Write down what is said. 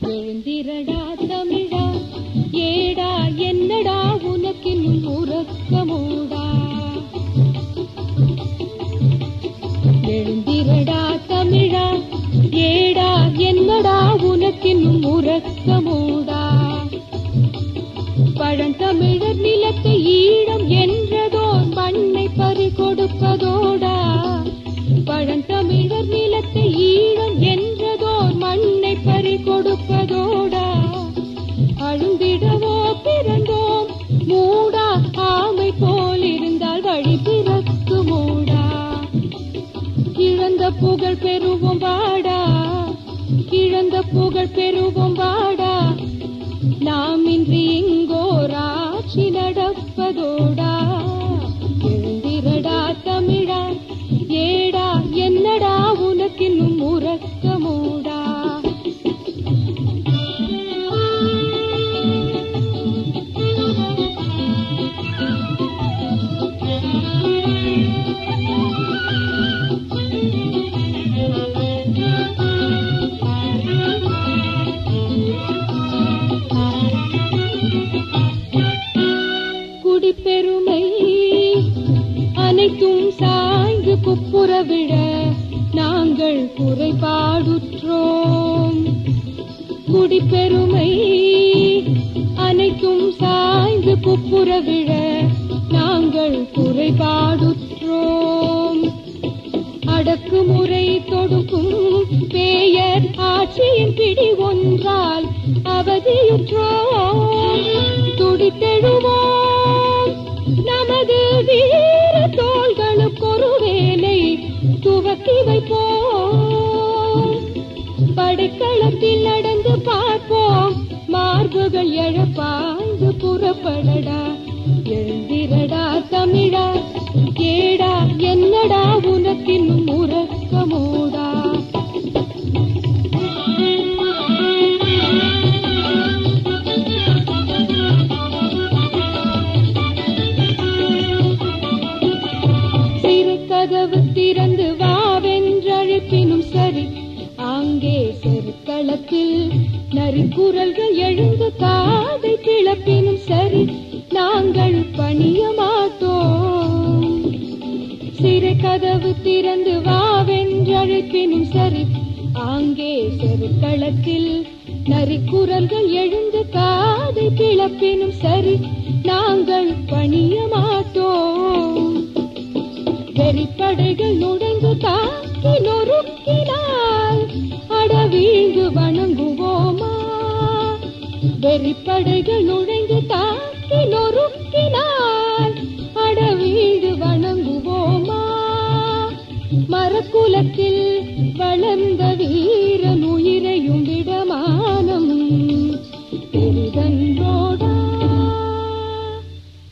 எழுந்திரடா தமிழா ஏடா என்னடா உனக்கின்னும் உறக்கமோடா எழுந்திரடா தமிழா ஏடா என்னடா உனக்கின்னும் உறக்கமோடா பழந்தமிழர் நிலத்தை ஈழம் என்றதோர் மண்ணை பறி கொடுப்பதோடா பழந்தமிழர் நிலத்தை ஈழம் என்றதோர் மண்ணை பறி கொடுப்பதோடா அழுந்திடவோ பிறந்தோம் மூடா ஆமை போல் இருந்தால் வழி பிறக்குமோடா இழந்த புகழ் பெறுவோம் வாடா இழந்த புகழ் பெறுவோம் வாடா நாம் இன்றி இங்கோராட்சி நடப்பதோடா எழுந்திரடா தமிழா ஏடா என்னடா உனக்கின்னும் உறக்கமோடா குடிப்பெருமை அனைத்தும் சாய்ந்து குப்புற விட நாங்கள் குறைபாடுற்றோம் குடிப்பெருமை அனைத்தும் சாய்ந்து குப்புற விட நாங்கள் குறைபாடுற்றோம் அடக்குமுறை தொடுக்கும் பேயர் ஆட்சியின் பிடி ஒன்றால் அவதியுற்றோம் துடித்தெழுவோம் நமது வீர தோள்களுக்கு ஒரு வேலை துவக்கி வைப்போம் படைக்களத்தில் நடந்து பார்ப்போம் மார்புகள் எழப்பாய்ந்து புறப்படடா எழுந்திரடா தமிழா கேடா என்னடா உனக்கின்னும் உறக்கமோடா சிறு கதவு திறந்து வாவென்றழைப்பினும் சரி அங்கே செருக்களத்தில் நரிக்குரல்கள் எழுந்து காதை பிளப்பினும் சரி நாங்கள் பணிய மாட்டோம் சிறு கதவு திறந்து வாவென்றழைப்பினும் சரி அங்கே செருக்களத்தில் நரிக்குரல்கள் எழுந்து காதை பிளப்பினும் சரி நாங்கள் பணிய மாட்டோம் வெறிப்படைகள் நுழைந்து தாக்கி நொறுக்கினால் அட வீழ்ந்து வணங்குவோமா வெறிப்படைகள் நுழைந்து தாக்கி நொறுக்கினால் அட வீழ்ந்து வணங்குவோமா மரக்குலத்தில் வளர்ந்த